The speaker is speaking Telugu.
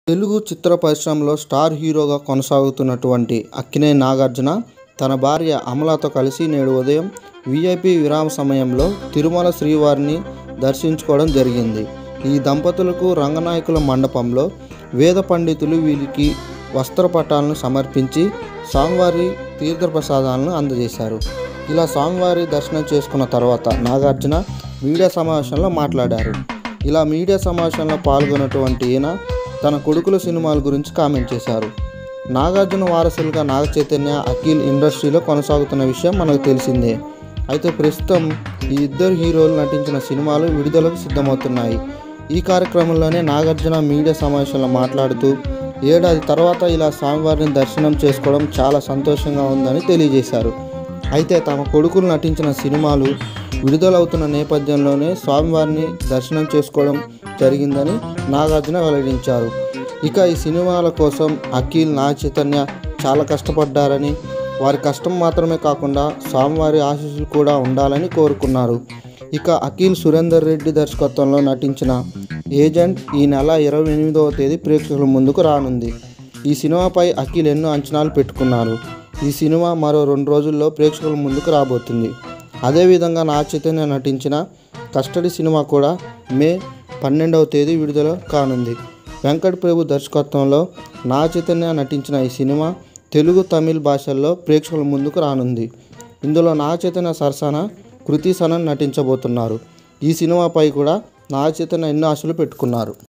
తెలుగు చిత్ర పరిశ్రమలో స్టార్ హీరోగా కొనసాగుతున్నటువంటి అక్కినేని నాగార్జున తన భార్య అమలతో కలిసి నేడు ఉదయం వీఐపీ విరామ సమయంలో తిరుమల శ్రీవారిని దర్శించుకోవడం జరిగింది ఈ దంపతులకు రంగనాయకుల మండపంలో వేద పండితులు వీరికి వస్త్రపటాలను సమర్పించి స్వామివారి తీర్థప్రసాదాలను అందజేశారు ఇలా స్వామివారి దర్శనం చేసుకున్న తర్వాత నాగార్జున మీడియా సమావేశంలో మాట్లాడారు ఇలా మీడియా సమావేశంలో పాల్గొన్నటువంటి ఈయన తన కొడుకుల సినిమాల గురించి కామెంట్ చేశారు నాగార్జున వారసులుగా నాగ చైతన్య అఖిల్ ఇండస్ట్రీలో కొనసాగుతున్న విషయం మనకు తెలిసిందే అయితే ప్రస్తుతం ఈ ఇద్దరు హీరోలు నటించిన సినిమాలు విడుదలకు సిద్ధమవుతున్నాయి ఈ కార్యక్రమంలోనే నాగార్జున మీడియా సమావేశంలో మాట్లాడుతూ ఏడాది తర్వాత ఇలా స్వామివారిని దర్శనం చేసుకోవడం చాలా సంతోషంగా ఉందని తెలియజేశారు అయితే తమ కొడుకులు నటించిన సినిమాలు విడుదలవుతున్న నేపథ్యంలోనే స్వామివారిని దర్శనం చేసుకోవడం జరిగిందని నాగార్జున వెల్లడించారు ఇక ఈ సినిమాల కోసం అఖిల్ నాగ చైతన్య చాలా కష్టపడ్డారని వారి కష్టం మాత్రమే కాకుండా స్వామివారి ఆశీస్సులు కూడా ఉండాలని కోరుకున్నారు ఇక అఖిల్ సురేందర్ రెడ్డి దర్శకత్వంలో నటించిన ఏజెంట్ ఈ నెల ఇరవై ఎనిమిదవ తేదీ ప్రేక్షకుల ముందుకు రానుంది ఈ సినిమాపై అఖిల్ ఎన్నో అంచనాలు పెట్టుకున్నారు ఈ సినిమా మరో రెండు రోజుల్లో ప్రేక్షకుల ముందుకు రాబోతుంది అదేవిధంగా నా చైతన్య నటించిన కస్టడీ సినిమా కూడా మే పన్నెండవ తేదీ విడుదల కానుంది వెంకట్ ప్రభు దర్శకత్వంలో నా చైతన్య నటించిన ఈ సినిమా తెలుగు తమిళ్ భాషల్లో ప్రేక్షకుల ముందుకు రానుంది ఇందులో నా చైతన్య సరసన కృతి సనన్ నటించబోతున్నారు ఈ సినిమాపై కూడా నా చైతన్య ఎన్నో ఆశలు పెట్టుకున్నారు